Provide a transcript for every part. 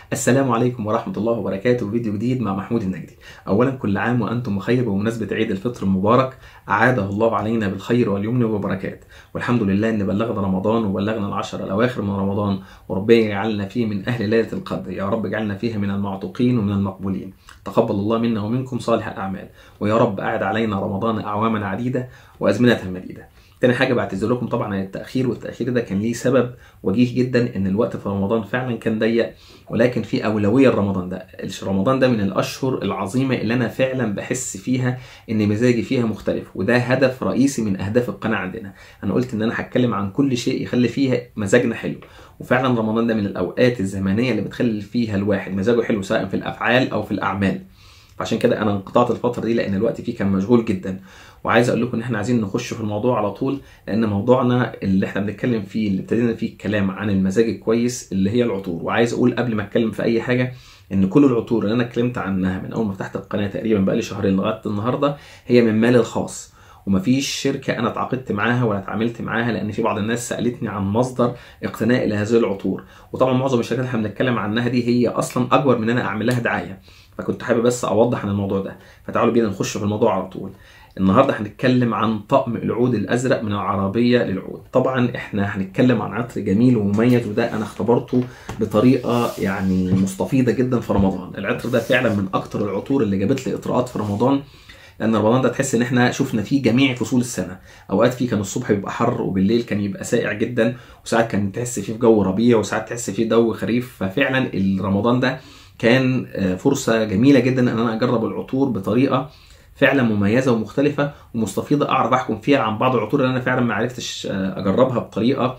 السلام عليكم ورحمة الله وبركاته فيديو جديد مع محمود النجدي أولا كل عام وأنتم بخير بمناسبة عيد الفطر المبارك أعاده الله علينا بالخير واليمن والبركات والحمد لله أن بلغنا رمضان وبلغنا العشر الأواخر من رمضان وربنا يجعلنا فيه من أهل ليلة القدر يا رب اجعلنا فيها من المعتوقين ومن المقبولين تقبل الله منا ومنكم صالح الأعمال ويا رب أعد علينا رمضان أعواما عديدة وأزمنة مديدة تاني حاجة بعتذر لكم طبعا عن التأخير والتأخير ده كان ليه سبب وجيه جدا إن الوقت في رمضان فعلا كان ضيق ولكن في أولوية لرمضان ده رمضان ده من الأشهر العظيمة اللي أنا فعلا بحس فيها إن مزاجي فيها مختلف وده هدف رئيسي من أهداف القناة عندنا أنا قلت إن أنا هتكلم عن كل شيء يخلي فيها مزاجنا حلو وفعلا رمضان ده من الأوقات الزمنية اللي بتخلي فيها الواحد مزاجه حلو سواء في الأفعال أو في الأعمال فعشان كده انا انقطعت الفتره دي لان الوقت فيه كان مشغول جدا وعايز اقول لكم ان احنا عايزين نخش في الموضوع على طول لان موضوعنا اللي احنا بنتكلم فيه اللي ابتدينا فيه الكلام عن المزاج الكويس اللي هي العطور وعايز اقول قبل ما اتكلم في اي حاجه ان كل العطور اللي انا اتكلمت عنها من اول ما فتحت القناه تقريبا بقالي شهرين لغايه النهارده هي من مالي الخاص ومفيش شركه انا اتعاقدت معاها ولا اتعاملت معاها لان في بعض الناس سالتني عن مصدر اقتناء لهذه العطور وطبعا معظم الشركات اللي احنا بنتكلم عنها دي هي اصلا اكبر من انا اعمل لها دعايه فكنت حابب بس اوضح عن الموضوع ده فتعالوا بينا نخش في الموضوع على طول النهارده هنتكلم عن طقم العود الازرق من العربيه للعود طبعا احنا هنتكلم عن عطر جميل ومميز وده انا اختبرته بطريقه يعني مستفيضه جدا في رمضان العطر ده فعلا من اكتر العطور اللي جابت لي اطراءات في رمضان لان رمضان ده تحس ان احنا شفنا فيه جميع فصول السنه اوقات فيه كان الصبح بيبقى حر وبالليل كان يبقى ساقع جدا وساعات كان تحس فيه في جو ربيع وساعات تحس فيه جو خريف ففعلا رمضان ده كان فرصه جميله جدا ان انا اجرب العطور بطريقه فعلا مميزه ومختلفه ومستفيضه اعرف احكم فيها عن بعض العطور اللي انا فعلا ما عرفتش اجربها بطريقه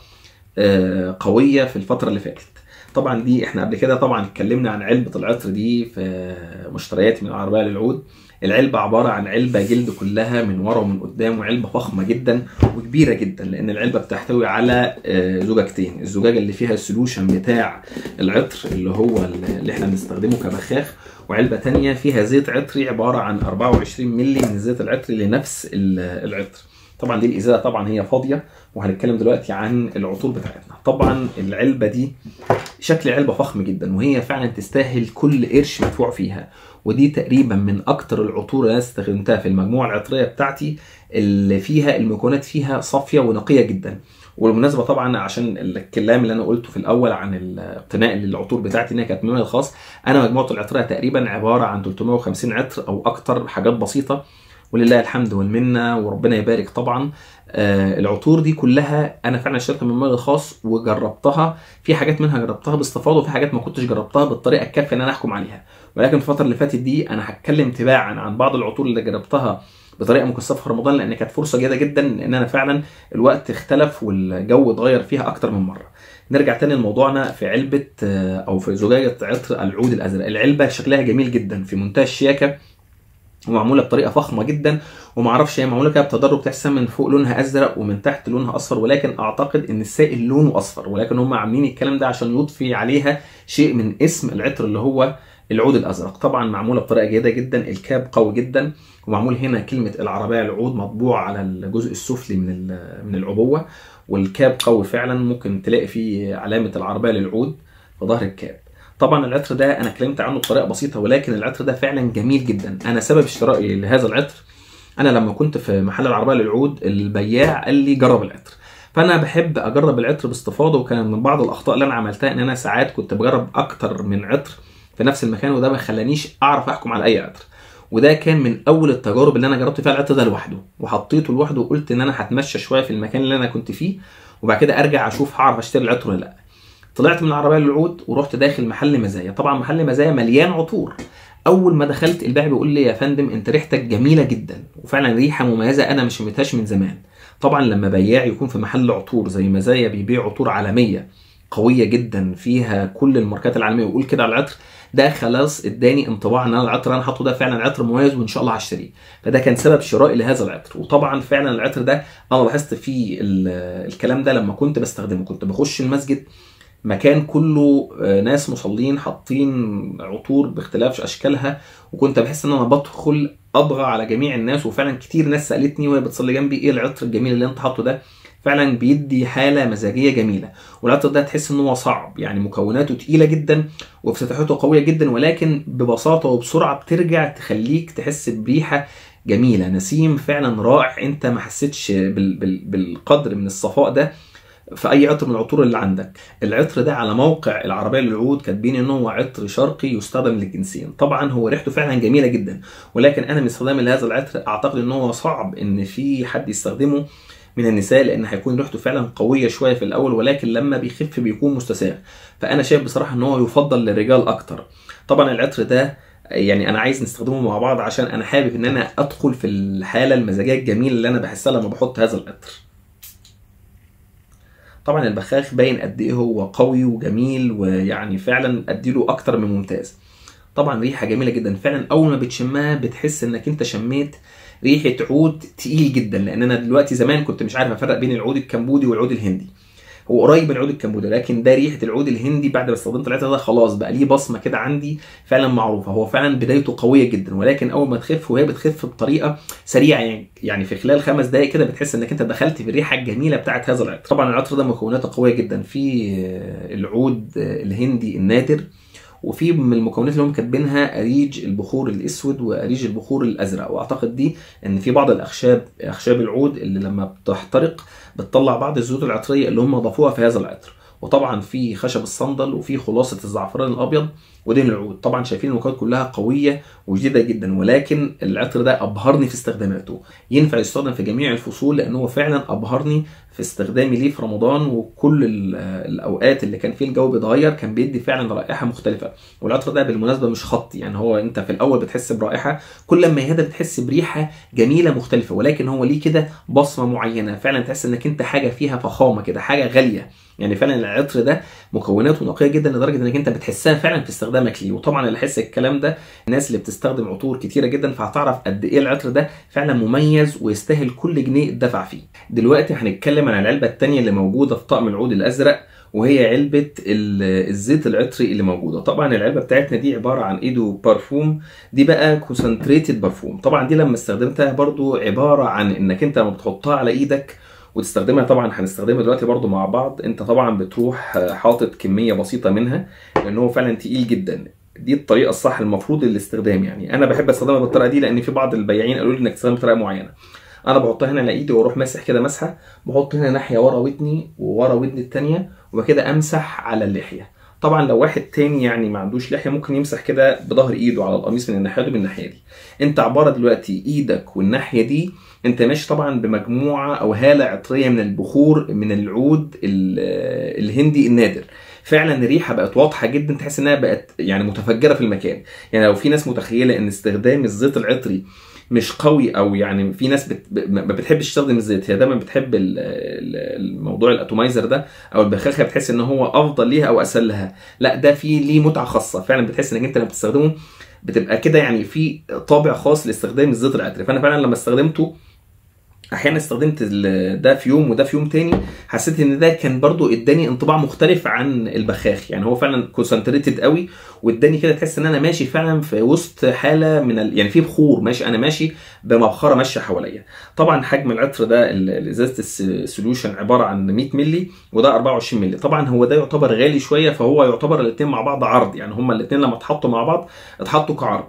قويه في الفتره اللي فاتت طبعا دي احنا قبل كده طبعا اتكلمنا عن علبه العطر دي في مشترياتي من العربيه للعود العلبة عبارة عن علبة جلد كلها من ورا ومن قدام وعلبة فخمة جدا وكبيرة جدا لأن العلبة بتحتوي على زجاجتين الزجاجة اللي فيها السولوشن بتاع العطر اللي هو اللي احنا بنستخدمه كبخاخ وعلبة تانية فيها زيت عطري عبارة عن 24 مللي من الزيت العطري لنفس العطر طبعا دي الازازه طبعا هي فاضيه وهنتكلم دلوقتي عن العطور بتاعتنا طبعا العلبه دي شكل علبه فخم جدا وهي فعلا تستاهل كل قرش مدفوع فيها ودي تقريبا من اكتر العطور اللي انا استخدمتها في المجموعه العطريه بتاعتي اللي فيها المكونات فيها صافيه ونقيه جدا وبالمناسبه طبعا عشان الكلام اللي انا قلته في الاول عن الاقتناء للعطور بتاعتي انها كانت من الخاص انا مجموعه العطريه تقريبا عباره عن 350 عطر او اكتر حاجات بسيطه ولله الحمد والمنه وربنا يبارك طبعا آه العطور دي كلها انا فعلا اشتريتها من مال الخاص وجربتها في حاجات منها جربتها باستفاضه وفي حاجات ما كنتش جربتها بالطريقه الكافيه ان انا احكم عليها ولكن الفتره اللي فاتت دي انا هتكلم تباعا عن بعض العطور اللي جربتها بطريقه مكثفه في رمضان لان كانت فرصه جيده جدا ان انا فعلا الوقت اختلف والجو اتغير فيها اكتر من مره نرجع تاني لموضوعنا في علبه او في زجاجه عطر العود الازرق العلبه شكلها جميل جدا في منتهى الشياكه ومعموله بطريقه فخمه جدا وما اعرفش هي معموله كده بتدرج تحس من فوق لونها ازرق ومن تحت لونها اصفر ولكن اعتقد ان السائل لونه اصفر ولكن هم عاملين الكلام ده عشان يضفي عليها شيء من اسم العطر اللي هو العود الازرق طبعا معموله بطريقه جيده جدا الكاب قوي جدا ومعمول هنا كلمه العربيه العود مطبوع على الجزء السفلي من من العبوه والكاب قوي فعلا ممكن تلاقي فيه علامه العربيه للعود في ظهر الكاب طبعا العطر ده انا اتكلمت عنه بطريقه بسيطه ولكن العطر ده فعلا جميل جدا انا سبب اشترائي لهذا العطر انا لما كنت في محل العربيه للعود البياع قال لي جرب العطر فانا بحب اجرب العطر باستفاضه وكان من بعض الاخطاء اللي انا عملتها ان انا ساعات كنت بجرب اكتر من عطر في نفس المكان وده ما خلانيش اعرف احكم على اي عطر وده كان من اول التجارب اللي انا جربت فيها العطر ده لوحده وحطيته لوحده وقلت ان انا هتمشى شويه في المكان اللي انا كنت فيه وبعد كده ارجع اشوف هعرف اشتري العطر ولا لا طلعت من العربيه للعود ورحت داخل محل مزايا طبعا محل مزايا مليان عطور اول ما دخلت البائع بيقول لي يا فندم انت ريحتك جميله جدا وفعلا ريحه مميزه انا مش شميتهاش من زمان طبعا لما بياع يكون في محل عطور زي مزايا بيبيع عطور عالميه قويه جدا فيها كل الماركات العالميه ويقول كده على العطر ده خلاص اداني انطباع ان انا العطر اللي انا حاطه ده فعلا عطر مميز وان شاء الله هشتريه فده كان سبب شرائي لهذا العطر وطبعا فعلا العطر ده انا لاحظت فيه الكلام ده لما كنت بستخدمه كنت بخش المسجد مكان كله ناس مصلين حاطين عطور باختلاف اشكالها وكنت بحس ان انا بدخل اطغى على جميع الناس وفعلا كتير ناس سالتني وهي بتصلي جنبي ايه العطر الجميل اللي انت حاطه ده فعلا بيدي حاله مزاجيه جميله والعطر ده تحس ان هو صعب يعني مكوناته تقيله جدا وافتتاحاته قويه جدا ولكن ببساطه وبسرعه بترجع تخليك تحس بريحه جميله نسيم فعلا رائع انت ما حسيتش بال بال بالقدر من الصفاء ده في اي عطر من العطور اللي عندك العطر ده على موقع العربيه للعود كاتبين ان هو عطر شرقي يستخدم للجنسين طبعا هو ريحته فعلا جميله جدا ولكن انا من استخدامي لهذا العطر اعتقد ان هو صعب ان في حد يستخدمه من النساء لان هيكون ريحته فعلا قويه شويه في الاول ولكن لما بيخف بيكون مستساغ فانا شايف بصراحه ان هو يفضل للرجال اكتر طبعا العطر ده يعني انا عايز نستخدمه مع بعض عشان انا حابب ان انا ادخل في الحاله المزاجيه الجميله اللي انا بحسها لما بحط هذا العطر طبعا البخاخ باين قد ايه هو قوي وجميل ويعني فعلا اديله اكتر من ممتاز طبعا ريحه جميله جدا فعلا اول ما بتشمها بتحس انك انت شميت ريحه عود تقيل جدا لان انا دلوقتي زمان كنت مش عارف افرق بين العود الكمبودي والعود الهندي هو قريب من العود الكمبودي لكن ده ريحه العود الهندي بعد ما استخدمت العطر ده خلاص بقى ليه بصمه كده عندي فعلا معروفه هو فعلا بدايته قويه جدا ولكن اول ما تخف وهي بتخف بطريقه سريعه يعني يعني في خلال خمس دقائق كده بتحس انك انت دخلت في الريحه الجميله بتاعت هذا العطر طبعا العطر ده مكوناته قويه جدا في العود الهندي النادر وفي من المكونات اللي هم كاتبينها اريج البخور الاسود واريج البخور الازرق واعتقد دي ان في بعض الاخشاب اخشاب العود اللي لما بتحترق بتطلع بعض الزيوت العطريه اللي هم ضافوها في هذا العطر وطبعا في خشب الصندل وفي خلاصه الزعفران الابيض ودهن العود طبعا شايفين المكونات كلها قويه وجديده جدا ولكن العطر ده ابهرني في استخداماته ينفع يستخدم في جميع الفصول لان هو فعلا ابهرني في استخدامي ليه في رمضان وكل الاوقات اللي كان فيه الجو بيتغير كان بيدي فعلا رائحه مختلفه والعطر ده بالمناسبه مش خطي يعني هو انت في الاول بتحس برائحه كل ما يهدى بتحس بريحه جميله مختلفه ولكن هو ليه كده بصمه معينه فعلا تحس انك انت حاجه فيها فخامه كده حاجه غاليه يعني فعلا العطر ده مكوناته نقيه جدا لدرجه انك انت بتحسها فعلا في استخدامك ليه وطبعا اللي يحس الكلام ده الناس اللي بتستخدم عطور كتيره جدا فهتعرف قد ايه العطر ده فعلا مميز ويستاهل كل جنيه اتدفع فيه دلوقتي هنتكلم عن العلبه الثانيه اللي موجوده في طقم العود الازرق وهي علبة الزيت العطري اللي موجودة طبعا العلبة بتاعتنا دي عبارة عن ايدو بارفوم دي بقى كونسنتريتد بارفوم طبعا دي لما استخدمتها برضو عبارة عن انك انت لما بتحطها على ايدك وتستخدمها طبعا هنستخدمها دلوقتي برضو مع بعض انت طبعا بتروح حاطط كميه بسيطه منها لان هو فعلا تقيل جدا دي الطريقه الصح المفروض للاستخدام يعني انا بحب استخدمها بالطريقه دي لان في بعض البياعين قالوا لي انك تستخدمها بطريقه معينه انا بحطها هنا على ايدي واروح ماسح كده مسحه بحط هنا ناحيه ورا ودني وورا ودني الثانيه وبكده امسح على اللحيه طبعا لو واحد تاني يعني ما عندوش لحيه ممكن يمسح كده بظهر ايده على القميص من الناحيه دي من الناحيه دي انت عباره دلوقتي ايدك والناحيه دي انت ماشي طبعا بمجموعه او هاله عطريه من البخور من العود الهندي النادر فعلا الريحه بقت واضحه جدا تحس انها بقت يعني متفجره في المكان يعني لو في ناس متخيله ان استخدام الزيت العطري مش قوي او يعني في ناس بت... ما بتحبش تستخدم الزيت هي دايما بتحب الموضوع الاتومايزر ده او البخاخه بتحس ان هو افضل ليها او اسهل لها لا ده فيه ليه متعه خاصه فعلا بتحس انك انت لما بتستخدمه بتبقى كده يعني في طابع خاص لاستخدام الزيت العطري فانا فعلا لما استخدمته احيانا استخدمت ده في يوم وده في يوم تاني حسيت ان ده كان برضو اداني انطباع مختلف عن البخاخ يعني هو فعلا كونسنتريتد قوي واداني كده تحس ان انا ماشي فعلا في وسط حاله من ال... يعني في بخور ماشي انا ماشي بمبخره ماشيه حواليا طبعا حجم العطر ده ازازه السوليوشن عباره عن 100 مللي وده 24 مللي طبعا هو ده يعتبر غالي شويه فهو يعتبر الاثنين مع بعض عرض يعني هما الاثنين لما اتحطوا مع بعض اتحطوا كعرض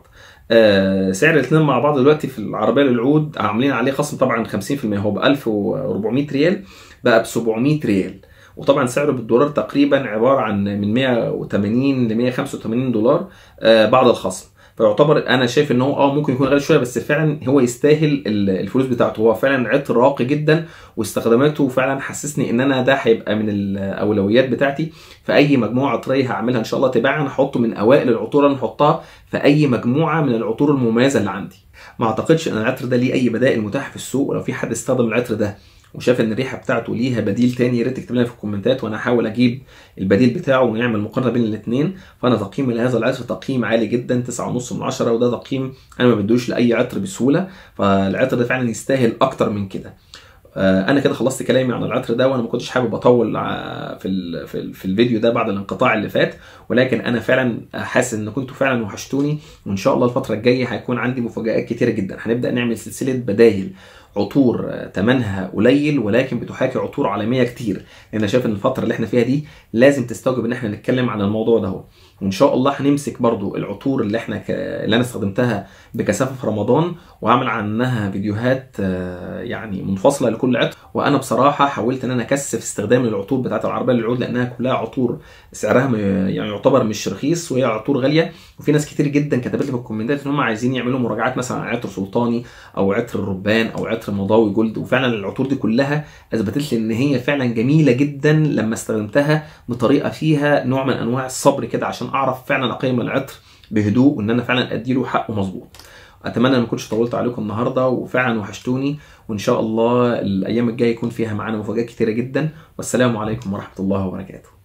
آه سعر الاثنين مع بعض دلوقتي في العربيه للعود عاملين عليه خصم طبعا 50% هو ب 1400 ريال بقى ب 700 ريال وطبعا سعره بالدولار تقريبا عباره عن من 180 ل 185 دولار آه بعد الخصم فيعتبر انا شايف ان هو اه ممكن يكون غالي شويه بس فعلا هو يستاهل الفلوس بتاعته هو فعلا عطر راقي جدا واستخداماته فعلا حسسني ان انا ده هيبقى من الاولويات بتاعتي في اي مجموعه عطريه هعملها ان شاء الله تباعا هحطه من اوائل العطور اللي نحطها في اي مجموعه من العطور المميزه اللي عندي ما اعتقدش ان العطر ده ليه اي بدائل متاحه في السوق ولو في حد استخدم العطر ده وشاف ان الريحه بتاعته ليها بديل تاني يا ريت تكتب لنا في الكومنتات وانا احاول اجيب البديل بتاعه ونعمل مقارنه بين الاثنين فانا تقييمي لهذا العطر تقييم عالي جدا 9.5 من 10 وده تقييم انا ما بدوش لاي عطر بسهوله فالعطر ده فعلا يستاهل اكتر من كده انا كده خلصت كلامي عن العطر ده وانا ما كنتش حابب اطول في ال في, ال في الفيديو ده بعد الانقطاع اللي فات ولكن انا فعلا حاسس ان كنتوا فعلا وحشتوني وان شاء الله الفتره الجايه هيكون عندي مفاجات كتيره جدا هنبدا نعمل سلسله بدايل عطور ثمنها قليل ولكن بتحاكي عطور عالميه كتير لان انا شايف ان الفتره اللي احنا فيها دي لازم تستوجب ان احنا نتكلم عن الموضوع ده وان شاء الله هنمسك برضو العطور اللي احنا ك... اللي انا استخدمتها بكثافه في رمضان واعمل عنها فيديوهات يعني منفصله لكل عطر وانا بصراحه حاولت ان انا اكثف استخدام العطور بتاعت العربيه للعود لانها كلها عطور سعرها يعني يعتبر مش رخيص وهي عطور غاليه وفي ناس كتير جدا كتبت لي في الكومنتات ان هم عايزين يعملوا مراجعات مثلا عن عطر سلطاني او عطر الربان او عطر مضاوي جلد وفعلا العطور دي كلها اثبتت لي ان هي فعلا جميله جدا لما استخدمتها بطريقه فيها نوع من انواع الصبر كده عشان اعرف فعلا اقيم العطر بهدوء وان انا فعلا اديله حقه مظبوط اتمنى ان ما كنتش طولت عليكم النهارده وفعلا وحشتوني وان شاء الله الايام الجايه يكون فيها معانا مفاجات كتيره جدا والسلام عليكم ورحمه الله وبركاته